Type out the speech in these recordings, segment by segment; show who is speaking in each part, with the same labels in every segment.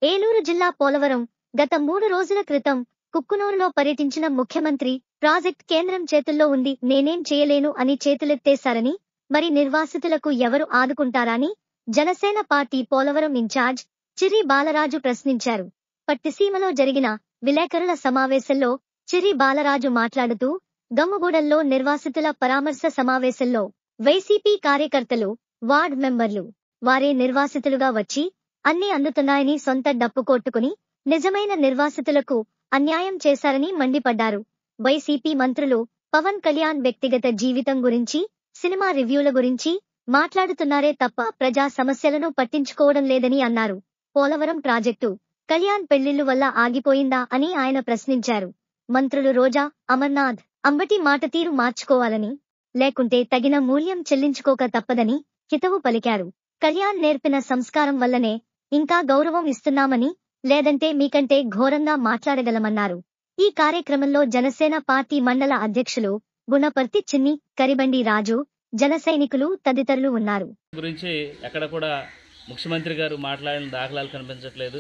Speaker 1: ఏలూరు జిల్లా పోలవరం గత మూడు రోజుల క్రితం కుక్కునూరులో పర్యటించిన ముఖ్యమంత్రి ప్రాజెక్ట్ కేంద్రం చేతుల్లో ఉంది నేనేం చేయలేను అని చేతులెత్తేశారని మరి నిర్వాసితులకు ఎవరు ఆదుకుంటారని జనసేన పార్టీ పోలవరం ఇన్ఛార్జ్ చిరి బాలరాజు ప్రశ్నించారు పట్టిసీమలో జరిగిన విలేకరుల సమావేశంలో చిరి బాలరాజు మాట్లాడుతూ గమ్ముగూడెంలో నిర్వాసితుల పరామర్శ సమావేశంలో వైసీపీ కార్యకర్తలు వార్డ్ మెంబర్లు వారే నిర్వాసితులుగా వచ్చి అన్ని అందుతున్నాయని సొంత డప్పు కొట్టుకుని నిజమైన నిర్వాసితులకు అన్యాయం చేశారని మండిపడ్డారు వైసీపీ మంత్రులు పవన్ కళ్యాణ్ వ్యక్తిగత జీవితం గురించి సినిమా రివ్యూల గురించి మాట్లాడుతున్నారే తప్ప ప్రజా సమస్యలను పట్టించుకోవడం లేదని అన్నారు పోలవరం ప్రాజెక్టు కళ్యాణ్ పెళ్లిళ్లు వల్ల ఆగిపోయిందా అని ఆయన ప్రశ్నించారు మంత్రులు రోజా అమర్నాథ్ అంబటి మాట తీరు మార్చుకోవాలని లేకుంటే తగిన మూల్యం చెల్లించుకోక తప్పదని హితవు పలికారు కళ్యాణ్ నేర్పిన సంస్కారం వల్లనే ఇంకా గౌరవం ఇస్తున్నామని లేదంటే మీకంటే ఘోరంగా మాట్లాడగలమన్నారు ఈ కార్యక్రమంలో జనసేన పార్టీ మండల అధ్యక్షులు గుణపర్తి చిన్ని కరిబండి రాజు జన సైనికులు తదితరులు ఉన్నారు
Speaker 2: గురించి ఎక్కడ కూడా ముఖ్యమంత్రి గారు మాట్లాడిన దాఖలాలు కనిపించట్లేదు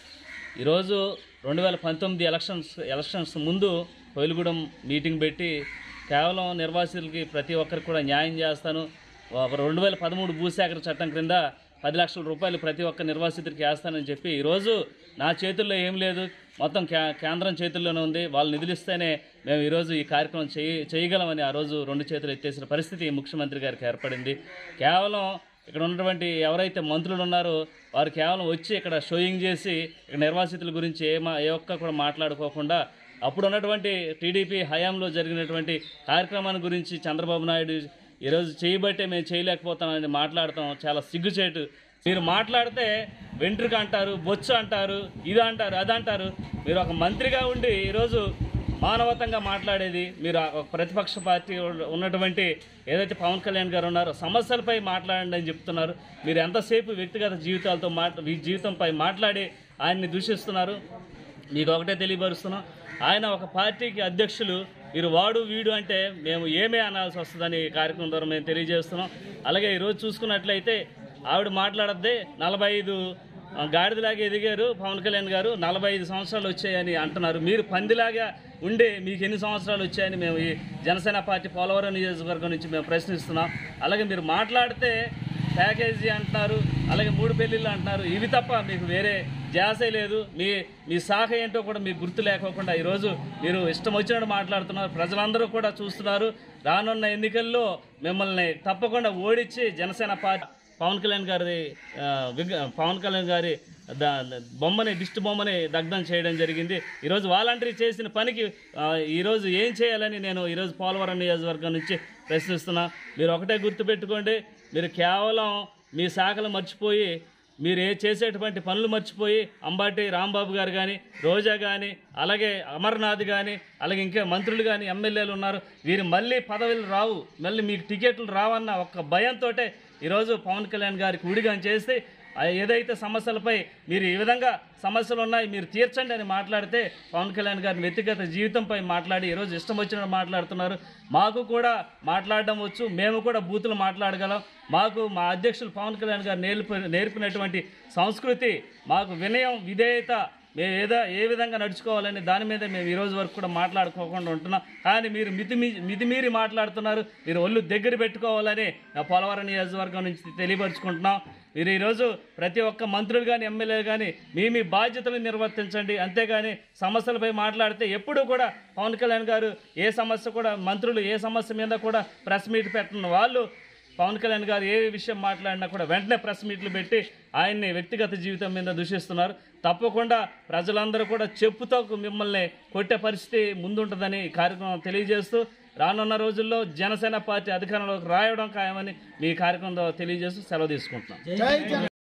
Speaker 2: ఈరోజు రెండు వేల పంతొమ్మిది ఎలక్షన్స్ ఎలక్షన్స్ ముందు కోయిలగూడెం మీటింగ్ పెట్టి కేవలం నిర్వాసితులకి ప్రతి ఒక్కరికి కూడా న్యాయం చేస్తాను ఒక రెండు వేల పదమూడు భూసేకరణ చట్టం క్రింద పది లక్షల రూపాయలు ప్రతి ఒక్క నిర్వాసితుడికి వేస్తానని చెప్పి ఈరోజు నా చేతుల్లో ఏం లేదు మొత్తం కే కేంద్రం చేతుల్లోనే ఉంది వాళ్ళు నిధులిస్తేనే మేము ఈరోజు ఈ కార్యక్రమం చేయ చేయగలమని ఆ రోజు రెండు చేతులు ఎత్తేసిన పరిస్థితి ముఖ్యమంత్రి గారికి ఏర్పడింది కేవలం ఇక్కడ ఉన్నటువంటి ఎవరైతే మంత్రులు ఉన్నారో వారు కేవలం వచ్చి ఇక్కడ షోయింగ్ చేసి ఇక్కడ నిర్వాసితుల గురించి ఏ మా ఏ ఒక్క కూడా మాట్లాడుకోకుండా అప్పుడు ఉన్నటువంటి టీడీపీ హయాంలో జరిగినటువంటి కార్యక్రమాన్ని గురించి చంద్రబాబు నాయుడు ఈరోజు చేయబట్టే మేము చేయలేకపోతామని మాట్లాడటం చాలా సిగ్గుచేటు మీరు మాట్లాడితే వెంట్రుక అంటారు బొచ్చు అంటారు ఇది అంటారు అది అంటారు మీరు ఒక మంత్రిగా ఉండి ఈరోజు మానవతంగా మాట్లాడేది మీరు ఆ ఒక ప్రతిపక్ష పార్టీ ఉన్నటువంటి ఏదైతే పవన్ కళ్యాణ్ గారు ఉన్నారో సమస్యలపై మాట్లాడండి అని చెప్తున్నారు మీరు ఎంతసేపు వ్యక్తిగత జీవితాలతో మాట్ మీ జీవితంపై మాట్లాడి ఆయన్ని దూషిస్తున్నారు మీకు ఒకటే తెలియపరుస్తున్నాం ఆయన ఒక పార్టీకి అధ్యక్షులు మీరు వాడు వీడు అంటే మేము ఏమే అనాల్సి వస్తుందని ఈ కార్యక్రమం ద్వారా మేము తెలియజేస్తున్నాం అలాగే ఈరోజు చూసుకున్నట్లయితే ఆవిడ మాట్లాడద్దే నలభై ఐదు ఆ, గాడిదలాగా ఎదిగారు పవన్ కళ్యాణ్ గారు నలభై ఐదు సంవత్సరాలు వచ్చాయని అంటున్నారు మీరు పందిలాగా ఉండే మీకు ఎన్ని సంవత్సరాలు వచ్చాయని మేము ఈ జనసేన పార్టీ పోలవరం నియోజకవర్గం నుంచి మేము ప్రశ్నిస్తున్నాం అలాగే మీరు మాట్లాడితే ప్యాకేజీ అంటున్నారు అలాగే మూడు పెళ్ళిళ్ళు అంటున్నారు ఇవి తప్ప మీకు వేరే జాసే లేదు మీ మీ శాఖ ఏంటో కూడా మీకు గుర్తు లేకోకుండా ఈరోజు మీరు ఇష్టం వచ్చినట్టు మాట్లాడుతున్నారు ప్రజలందరూ కూడా చూస్తున్నారు రానున్న ఎన్నికల్లో మిమ్మల్ని తప్పకుండా ఓడించి జనసేన పార్టీ పవన్ కళ్యాణ్ గారి ఆ, విగ్- పవన్ కళ్యాణ్ గారి ద- ద- బొమ్మని దిష్టి బొమ్మని దగ్ధం చేయడం జరిగింది ఈరోజు వాలంటరీ చేసిన పనికి ఆ, ఈరోజు ఏం చేయాలని నేను ఈరోజు పోలవరం నియోజకవర్గం నుంచి ప్రశ్నిస్తున్నా మీరు ఒకటే గుర్తుపెట్టుకోండి మీరు కేవలం మీ శాఖలు మర్చిపోయి మీరు ఏ చేసేటువంటి పనులు మర్చిపోయి అంబాటి రాంబాబు గారు కానీ రోజా కానీ అలాగే అమర్నాథ్ కానీ అలాగే ఇంకా మంత్రులు కానీ ఎమ్మెల్యేలు ఉన్నారు వీరు మళ్ళీ పదవులు రావు మళ్ళీ మీకు టికెట్లు రావన్న ఒక్క భయంతో ఈరోజు పవన్ కళ్యాణ్ గారికి ఉడిగం చేస్తే ఆ ఏదైతే సమస్యలపై మీరు ఈ విధంగా సమస్యలు ఉన్నాయి మీరు తీర్చండి అని మాట్లాడితే పవన్ కళ్యాణ్ గారి వ్యక్తిగత జీవితంపై మాట్లాడి ఈరోజు ఇష్టం వచ్చినట్టు మాట్లాడుతున్నారు మాకు కూడా మాట్లాడడం వచ్చు మేము కూడా బూతులు మాట్లాడగలం మాకు మా అధ్యక్షులు పవన్ కళ్యాణ్ గారు నేర్పి నేర్పినటువంటి సంస్కృతి మాకు వినయం విధేయత మేము ఏదో ఏ విధంగా నడుచుకోవాలని దాని మీద మేము ఈ రోజు వరకు కూడా మాట్లాడుకోకుండా ఉంటున్నాం కానీ మీరు మితిమీ మితిమీరి మాట్లాడుతున్నారు మీరు ఒళ్ళు దగ్గర పెట్టుకోవాలని నా పోలవరం నియోజకవర్గం నుంచి తెలియపరుచుకుంటున్నాం మీరు ఈరోజు ప్రతి ఒక్క మంత్రులు కానీ ఎమ్మెల్యేలు కానీ మీ మీ బాధ్యతలు నిర్వర్తించండి అంతేగాని సమస్యలపై మాట్లాడితే ఎప్పుడూ కూడా పవన్ కళ్యాణ్ గారు ఏ సమస్య కూడా మంత్రులు ఏ సమస్య మీద కూడా ప్రెస్ మీట్ పెట్టిన వాళ్ళు పవన్ కళ్యాణ్ గారు ఏ విషయం మాట్లాడినా కూడా వెంటనే ప్రెస్ మీట్లు పెట్టి ఆయన్ని వ్యక్తిగత జీవితం మీద దూషిస్తున్నారు తప్పకుండా ప్రజలందరూ కూడా చెప్పుతో మిమ్మల్ని కొట్టే పరిస్థితి ముందుంటుందని ఈ కార్యక్రమం తెలియజేస్తూ రానున్న రోజుల్లో జనసేన పార్టీ అధికారంలోకి రాయడం ఖాయమని మీ కార్యక్రమంలో తెలియజేస్తూ సెలవు తీసుకుంటున్నాం